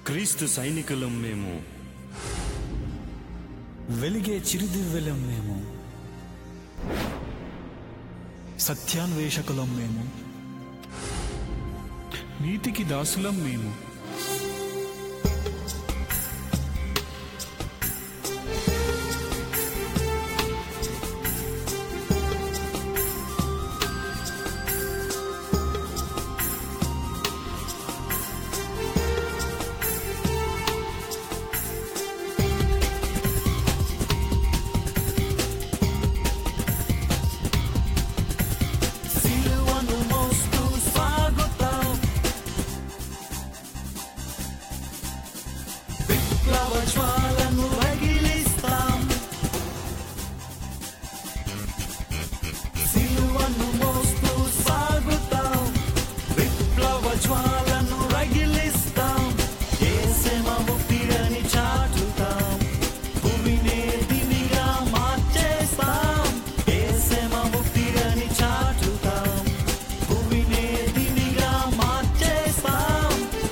క్రీస్తు సైనికులం మేము వెలిగే చిరుదివ్వెలం మేము సత్యాన్వేషకులం మేము నీతికి దాసులం మేము సిలువను మోస్తూ సాగుతాం విప్లవ జ్వాలను రగిలిస్తాం సిలువను మోస్తూ సాగుతాం విప్లవ జ్వాలను రగిలిస్తాం ఏసెమ ముక్తిరని చాటుతాం భూమినే దినిగా మార్చేస్తాం ఏసెమ ముక్తిరని చాటుతాం భూమినే దినిగా మార్చేస్తాం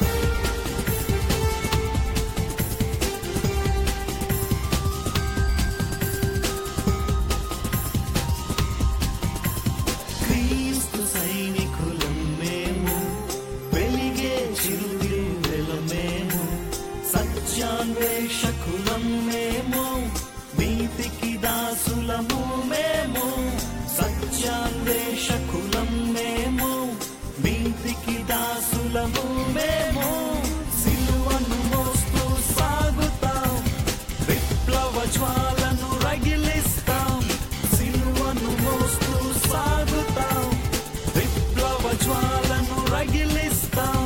క్రీస్తు సైనికులం మేము వెలిగే చిరుదివ్వెలం మేము సత్యాన్వేషకులం మేము నీతికి దాసులము మేము సత్యాన్వేషకులం మేము నీతికి దాసులము మేము సిలువను మోస్తూ సాగుతాం విప్లవ జ్వాలను రగిలిస్తాం సిలువను మోస్తూ సాగుతాం విప్లవ జ్వాలను రగిలిస్తాం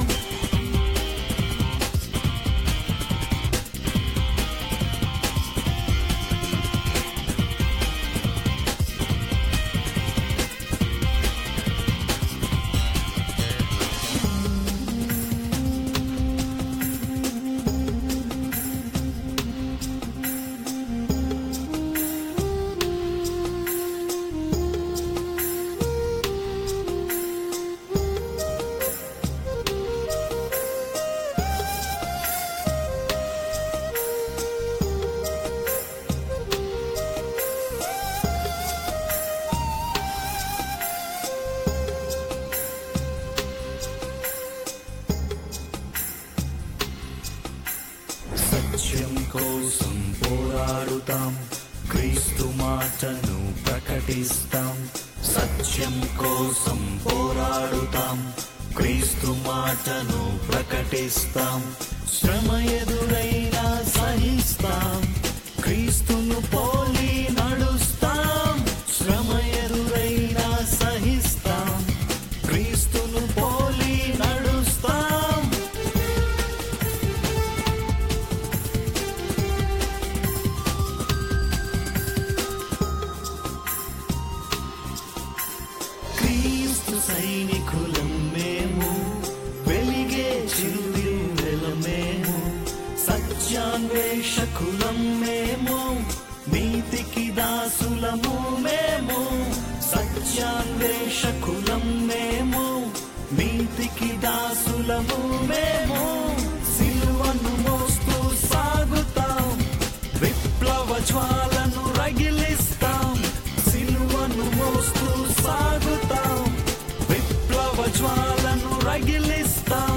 సత్యం కోసం పోరాడుతాం క్రీస్తు మాటను ప్రకటిస్తాం సత్యం కోసం పోరాడుతాం క్రీస్తు మాటను ప్రకటిస్తాం శ్రమ ఎదురైనా సహిస్తాం క్రీస్తును పోలి నడుస్తాం శ్రమ ఎదురైనా సహిస్తాం క్రీస్తును పోలి నడుస్తాం క్రీస్తు సైనికులం మేము వెలిగే చిరుదివ్వెలం మేము సత్యాన్వేషకులం మేము నీతికి దాసులము మేము సత్యాన్వేషకులం మేము నీతికి దాసులము మేము సిలువను మోస్తూ సాగుతాం విప్లవ జ్వాలను రగిలిస్తాం సిలువను మోస్తూ సాగుతాం విప్లవ జ్వాలను రగిలిస్తాం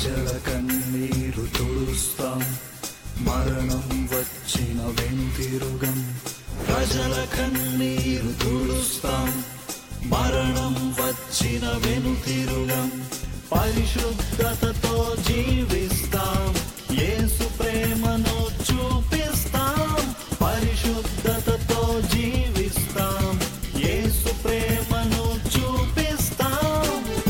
ప్రజల కన్నీరు తుడుస్తాం మరణం వచ్చిన వెనుతిరుగం ప్రజల కన్నీరు తుడుస్తాం మరణం వచ్చిన వెనుతిరుగం పరిశుద్ధతతో జీవిస్తాం యేసు ప్రేమను చూపిస్తాం పరిశుద్ధతతో జీవిస్తాం యేసు ప్రేమను చూపిస్తాం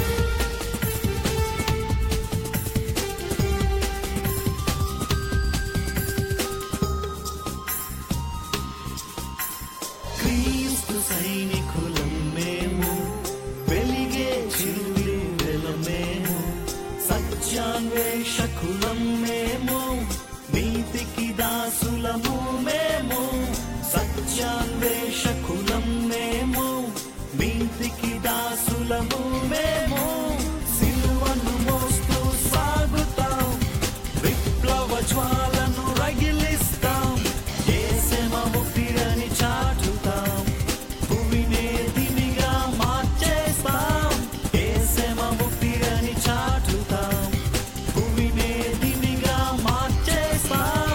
క్రీస్తు సైనికులం మేము వెలిగే చిరువిరువెల మేము సత్యాన్వేషకులం మేము నీతికి దాసులము మేము సత్యాన్వేషకులం మేము నీతికి దాసులము మేము సిలువను మోస్తూ సాగుతాం విప్లవ జ్వాలను రగిలిస్తాం ఏసెమ ముక్తిరని చాటుతాం భూమినే దివిగా మార్చేస్తాం ఏసెమ ముక్తిరని చాటుతాం భూమినే దివిగా మార్చేస్తాం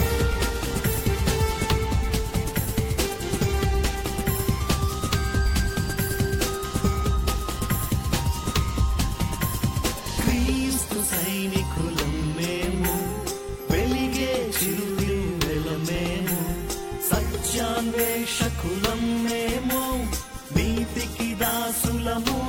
క్రీస్తు సైనికులం మేము వెలిగే చిరువిరువెల మేము సత్యాన్వేషకులం మేము నీతికి దాసులము